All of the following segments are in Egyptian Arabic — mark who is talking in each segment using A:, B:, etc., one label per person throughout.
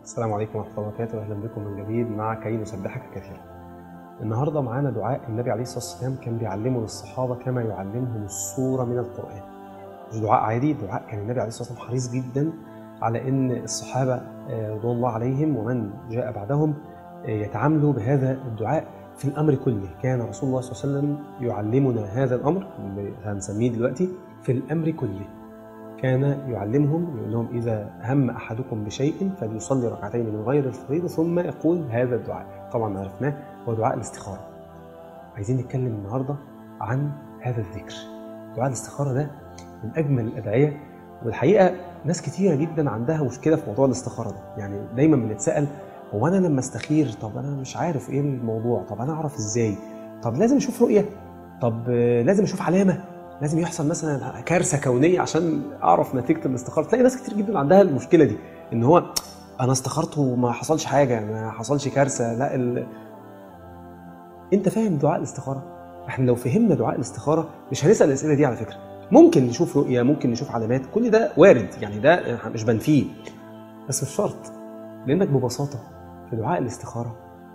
A: السلام عليكم ورحمة الله وبركاته أهلا بكم من جديد مع كي نسبحك كثيرا. النهارده معانا دعاء النبي عليه الصلاة والسلام كان بيعلمه للصحابة كما يعلمهم السورة من القرآن. مش دعاء عادي، دعاء كان النبي عليه الصلاة والسلام حريص جدا على إن الصحابة آه، رضوان الله عليهم ومن جاء بعدهم آه، يتعاملوا بهذا الدعاء في الأمر كله، كان رسول الله صلى الله عليه وسلم يعلمنا هذا الأمر اللي هنسميه دلوقتي في الأمر كله. كان يعلمهم يقول لهم إذا هم أحدكم بشيء فليصلي ركعتين من غير الفريضة ثم يقول هذا الدعاء طبعا عرفناه هو دعاء الاستخارة عايزين نتكلم النهاردة عن هذا الذكر دعاء الاستخارة ده من أجمل الأدعية والحقيقة ناس كتيرة جدا عندها مشكلة في موضوع الاستخارة ده يعني دايما بنتسأل هو أنا لما استخير طب أنا مش عارف إيه الموضوع طب أنا أعرف إزاي طب لازم أشوف رؤية طب آه، لازم أشوف علامة لازم يحصل مثلا كارثه كونيه عشان اعرف نتيجه الاستخاره تلاقي ناس كتير جدا عندها المشكله دي ان هو انا استخرت وما حصلش حاجه ما حصلش كارثه لا ال... انت فاهم دعاء الاستخاره احنا لو فهمنا دعاء الاستخاره مش هنسال الاسئله دي على فكره ممكن نشوف رؤيه ممكن نشوف علامات كل ده وارد يعني ده إحنا مش بنفيه بس مش شرط لانك ببساطه في دعاء الاستخاره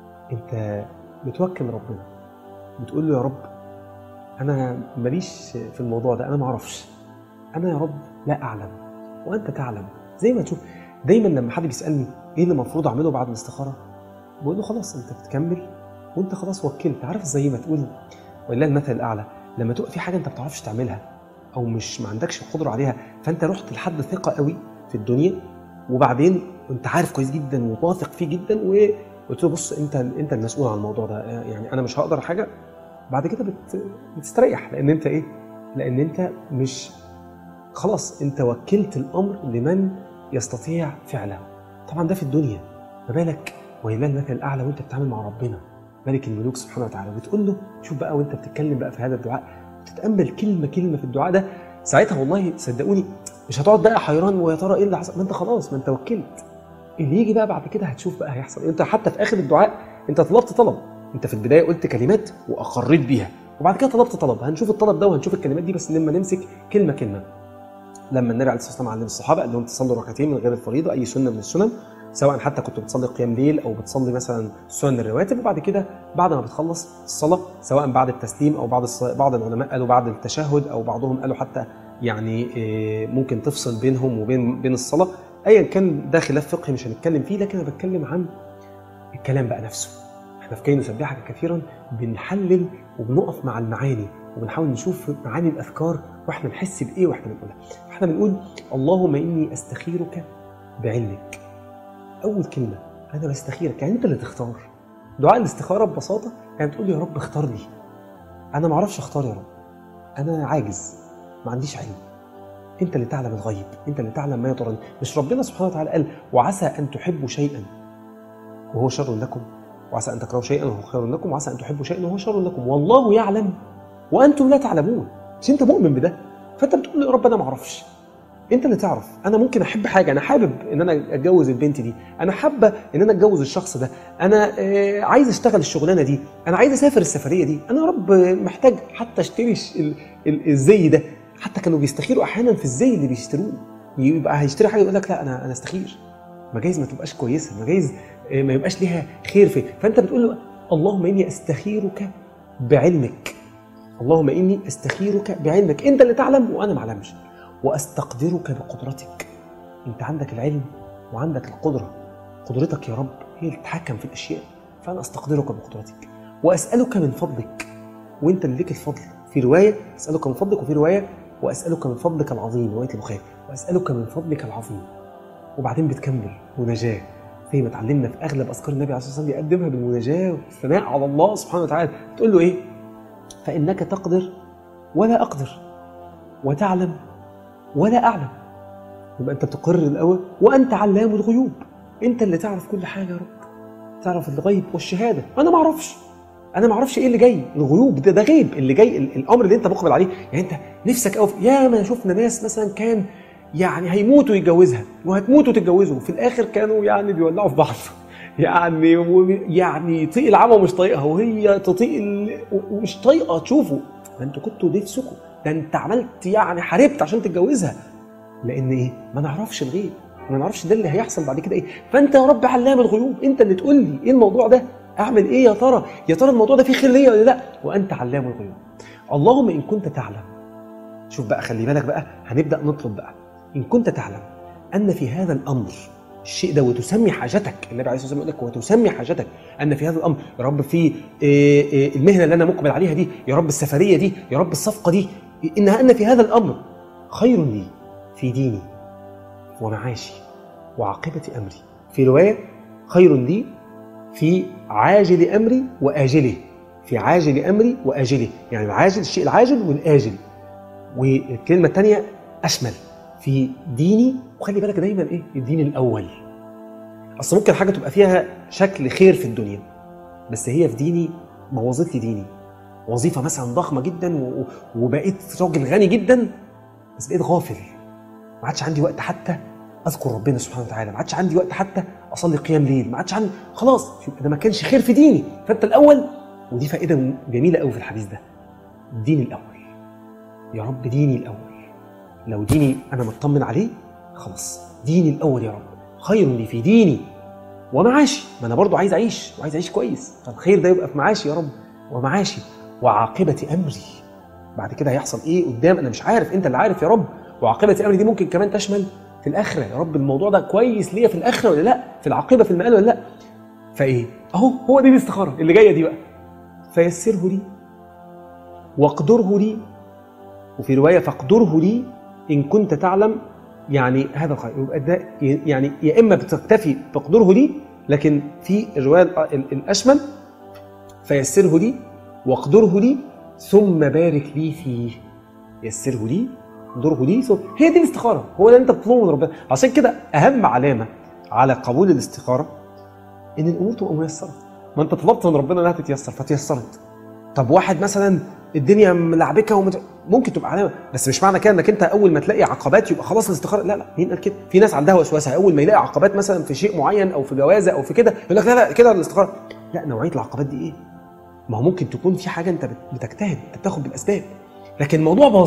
A: انت بتوكل ربنا بتقول له يا رب انا ماليش في الموضوع ده انا ما اعرفش انا يا رب لا اعلم وانت تعلم زي ما تشوف دايما لما حد بيسالني ايه اللي المفروض اعمله بعد الاستخاره بقول له خلاص انت بتكمل وانت خلاص وكلت عارف زي ما تقول ولله المثل الاعلى لما تبقى في حاجه انت ما بتعرفش تعملها او مش ما عندكش قدره عليها فانت رحت لحد ثقه قوي في الدنيا وبعدين انت عارف كويس جدا وواثق فيه جدا وقلت له بص انت انت المسؤول عن الموضوع ده يعني انا مش هقدر حاجه بعد كده بت... بتستريح لان انت ايه؟ لان انت مش خلاص انت وكلت الامر لمن يستطيع فعله. طبعا ده في الدنيا ما بالك ولله المثل الاعلى وانت بتتعامل مع ربنا ملك الملوك سبحانه وتعالى بتقول له شوف بقى وانت بتتكلم بقى في هذا الدعاء تتامل كلمه كلمه في الدعاء ده ساعتها والله صدقوني مش هتقعد بقى حيران ويا ترى ايه اللي حصل ما انت خلاص ما انت وكلت اللي يجي بقى بعد كده هتشوف بقى هيحصل انت حتى في اخر الدعاء انت طلبت طلب انت في البدايه قلت كلمات واقريت بيها وبعد كده طلبت طلب هنشوف الطلب ده وهنشوف الكلمات دي بس لما نمسك كلمه كلمه لما النبي عليه الصلاه والسلام علم الصحابه قال لهم تصلوا ركعتين من غير الفريضه اي سنه من السنن سواء حتى كنت بتصلي قيام ليل او بتصلي مثلا سنن الرواتب وبعد كده بعد ما بتخلص الصلاه سواء بعد التسليم او بعد الص... بعض العلماء قالوا بعد التشهد او بعضهم قالوا حتى يعني إيه، ممكن تفصل بينهم وبين بين الصلاه ايا كان ده خلاف فقهي مش هنتكلم فيه لكن انا بتكلم عن الكلام بقى نفسه احنا في كي نسبحك كثيرا بنحلل وبنقف مع المعاني وبنحاول نشوف معاني الاذكار واحنا نحس بايه واحنا بنقولها احنا بنقول اللهم اني استخيرك بعلمك اول كلمه انا بستخيرك يعني انت اللي تختار دعاء الاستخاره ببساطه يعني بتقول يا رب اختار لي انا ما اعرفش اختار يا رب انا عاجز ما عنديش علم انت اللي تعلم الغيب انت اللي تعلم ما يطرني مش ربنا سبحانه وتعالى قال وعسى ان تحبوا شيئا وهو شر لكم وعسى ان تكرهوا شيئا وهو خير لكم وعسى ان تحبوا شيئا وهو شر لكم والله يعلم وانتم لا تعلمون مش انت مؤمن بده فانت بتقول له يا رب انا ما اعرفش انت اللي تعرف انا ممكن احب حاجه انا حابب ان انا اتجوز البنت دي انا حابه ان انا اتجوز الشخص ده انا آه، عايز اشتغل الشغلانه دي انا عايز اسافر السفريه دي انا يا رب محتاج حتى اشتري الش- ال- ال- الزي ده حتى كانوا بيستخيروا احيانا في الزي اللي بيشتروه يبقى هيشتري حاجه يقول لك لا انا انا استخير ما جايز ما تبقاش كويسه ما جايز آه، ما يبقاش ليها خير في فانت بتقول له اللهم اني استخيرك بعلمك اللهم اني استخيرك بعلمك انت اللي تعلم وانا ما اعلمش واستقدرك بقدرتك انت عندك العلم وعندك القدره قدرتك يا رب هي اللي تتحكم في الاشياء فانا استقدرك بقدرتك واسالك من فضلك وانت اللي ليك الفضل في روايه اسالك من فضلك وفي روايه واسالك من فضلك العظيم روايه البخاري واسالك من فضلك العظيم وبعدين بتكمل مناجاه زي ما اتعلمنا في اغلب اذكار النبي عليه الصلاه والسلام بيقدمها بالمناجاه والثناء على الله سبحانه وتعالى تقول له ايه؟ فانك تقدر ولا اقدر وتعلم ولا اعلم يبقى انت بتقر الاول وانت علام الغيوب انت اللي تعرف كل حاجه يا رب تعرف الغيب والشهاده انا ما اعرفش انا ما اعرفش ايه اللي جاي الغيوب ده ده غيب اللي جاي ال- الامر اللي انت مقبل عليه يعني انت نفسك قوي يا ما شفنا ناس مثلا كان يعني هيموتوا يتجوزها وهتموتوا تتجوزوا في الاخر كانوا يعني بيولعوا في بعض يعني و- يعني يطيق العمى ومش طايقها وهي تطيق ال- ومش طايقه تشوفه ده انتوا كنتوا نفسكم ده انت عملت يعني حاربت عشان تتجوزها لان ايه ما نعرفش الغيب انا ما اعرفش ده اللي هيحصل بعد كده ايه فانت يا رب علام الغيوب انت اللي تقول لي ايه الموضوع ده اعمل ايه يا ترى يا ترى الموضوع ده فيه خير ليا ولا لا وانت علام الغيوب اللهم ان كنت تعلم شوف بقى خلي بالك بقى هنبدا نطلب بقى ان كنت تعلم ان في هذا الامر الشيء ده وتسمي حاجتك النبي عليه الصلاه والسلام يقول لك وتسمي حاجتك ان في هذا الامر يا رب في إيه إيه المهنه اللي انا مقبل عليها دي يا رب السفريه دي يا رب الصفقه دي انها ان في هذا الامر خير لي في ديني ومعاشي وعاقبه امري في روايه خير لي في عاجل امري واجله في عاجل امري واجله يعني العاجل الشيء العاجل والاجل والكلمه الثانيه اشمل في ديني وخلي بالك دايما ايه الدين الاول اصل ممكن حاجه تبقى فيها شكل خير في الدنيا بس هي في ديني بوظت لي ديني وظيفه مثلا ضخمه جدا و- وبقيت راجل غني جدا بس بقيت غافل ما عادش عندي وقت حتى اذكر ربنا سبحانه وتعالى ما عادش عندي وقت حتى اصلي قيام ليل ما عادش عندي خلاص يبقى ده ما كانش خير في ديني فانت الاول ودي فائده جميله قوي في الحديث ده الدين الاول يا رب ديني الاول لو ديني انا مطمن عليه خلاص ديني الاول يا رب خير لي في ديني ومعاشي ما انا برضو عايز اعيش وعايز اعيش كويس فالخير ده يبقى في معاشي يا رب ومعاشي وعاقبه امري بعد كده هيحصل ايه قدام انا مش عارف انت اللي عارف يا رب وعاقبه امري دي ممكن كمان تشمل في الاخره يا رب الموضوع ده كويس ليا في الاخره ولا لا في العاقبه في المآل ولا لا فايه اهو هو دي الاستخاره اللي جايه دي بقى فيسره لي واقدره لي وفي روايه فاقدره لي ان كنت تعلم يعني هذا الخير يبقى ده يعني يا اما بتكتفي بقدره لي لكن في الروايه ال- الاشمل فيسره لي واقدره لي ثم بارك لي فيه يسره لي اقدره لي ثم هي دي الاستخاره هو ده اللي انت بتطلبه من ربنا عشان كده اهم علامه على قبول الاستخاره ان الامور تبقى ميسره ما انت طلبت من ربنا انها تتيسر فتيسرت طب واحد مثلا الدنيا ملعبكه ومت... ممكن تبقى علامه بس مش معنى كده انك انت اول ما تلاقي عقبات يبقى خلاص الاستخاره لا لا مين قال كده في ناس عندها وسوسه اول ما يلاقي عقبات مثلا في شيء معين او في جوازه او في كده يقول لك لا لا كده الاستخاره لا نوعيه العقبات دي ايه ما هو ممكن تكون في حاجه انت بت- بتجتهد انت بتاخد بالاسباب لكن الموضوع باظ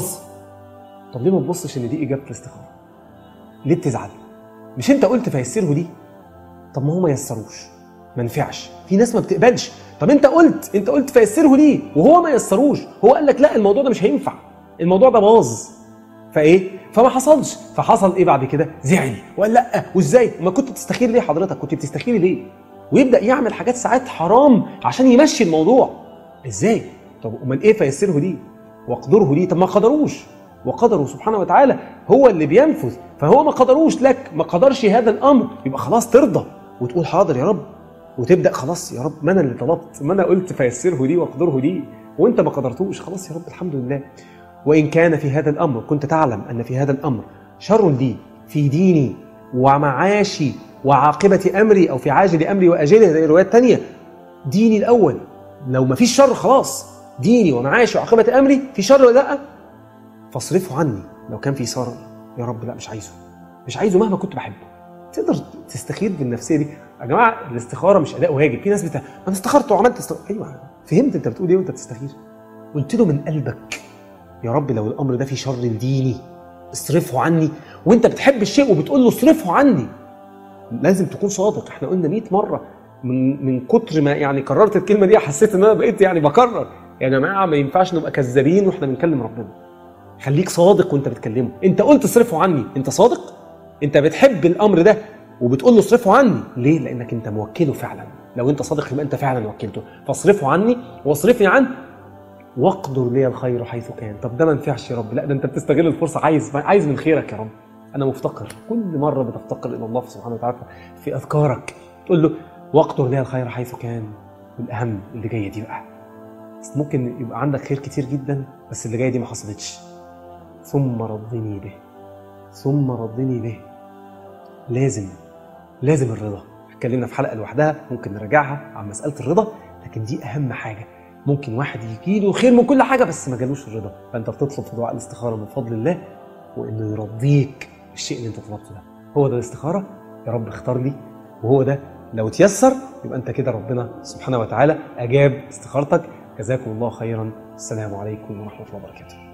A: طب ليه ما تبصش ان دي اجابه الاستخاره ليه بتزعل مش انت قلت فيسره لي طب ما هو ما يسروش ما نفعش في ناس ما بتقبلش طب انت قلت انت قلت فيسره ليه وهو ما يسروش هو قال لك لا الموضوع ده مش هينفع الموضوع ده باظ فايه فما حصلش فحصل ايه بعد كده زعل وقال لا وازاي ما كنت بتستخير ليه حضرتك كنت بتستخيري ليه ويبدا يعمل حاجات ساعات حرام عشان يمشي الموضوع ازاي طب امال ايه فيسره ليه واقدره ليه طب ما قدروش وقدره سبحانه وتعالى هو اللي بينفذ فهو ما قدروش لك ما قدرش هذا الامر يبقى خلاص ترضى وتقول حاضر يا رب وتبدا خلاص يا رب ما انا اللي طلبت ما انا قلت فيسره لي واقدره لي وانت ما قدرتوش خلاص يا رب الحمد لله وان كان في هذا الامر كنت تعلم ان في هذا الامر شر لي في ديني ومعاشي وعاقبه امري او في عاجل امري واجله زي الروايات الثانيه ديني الاول لو ما فيش شر خلاص ديني ومعاشي وعاقبه امري في شر ولا لا فاصرفه عني لو كان في شر يا رب لا مش عايزه مش عايزه مهما كنت بحبه تقدر تستخير بالنفسيه دي يا جماعه الاستخاره مش اداء واجب في ناس بتاع ما انا استخرت وعملت استخ... ايوه فهمت انت بتقول ايه وانت بتستخير قلت له من قلبك يا رب لو الامر ده فيه شر لديني اصرفه عني وانت بتحب الشيء وبتقول له اصرفه عني لازم تكون صادق احنا قلنا 100 مره من من كتر ما يعني كررت الكلمه دي حسيت ان انا بقيت يعني بكرر يا جماعه ما ينفعش نبقى كذابين واحنا بنكلم ربنا خليك صادق وانت بتكلمه انت قلت اصرفه عني انت صادق انت بتحب الامر ده وبتقول له اصرفه عني ليه لانك انت موكله فعلا لو انت صادق يبقى انت فعلا وكلته فاصرفه عني واصرفني عنه واقدر لي الخير حيث كان طب ده ما ينفعش يا رب لا ده انت بتستغل الفرصه عايز عايز من خيرك يا رب انا مفتقر كل مره بتفتقر الى الله سبحانه وتعالى في اذكارك تقول له واقدر لي الخير حيث كان والاهم اللي جايه دي بقى بس ممكن يبقى عندك خير كتير جدا بس اللي جايه دي ما حصلتش ثم رضني به ثم رضني به لازم لازم الرضا اتكلمنا في حلقه لوحدها ممكن نراجعها عن مساله الرضا لكن دي اهم حاجه ممكن واحد يجي له خير من كل حاجه بس ما جالوش الرضا فانت بتطلب في دعاء الاستخاره من فضل الله وانه يرضيك الشيء اللي انت طلبته ده هو ده الاستخاره يا رب اختار لي وهو ده لو تيسر يبقى انت كده ربنا سبحانه وتعالى اجاب استخارتك جزاكم الله خيرا السلام عليكم ورحمه الله وبركاته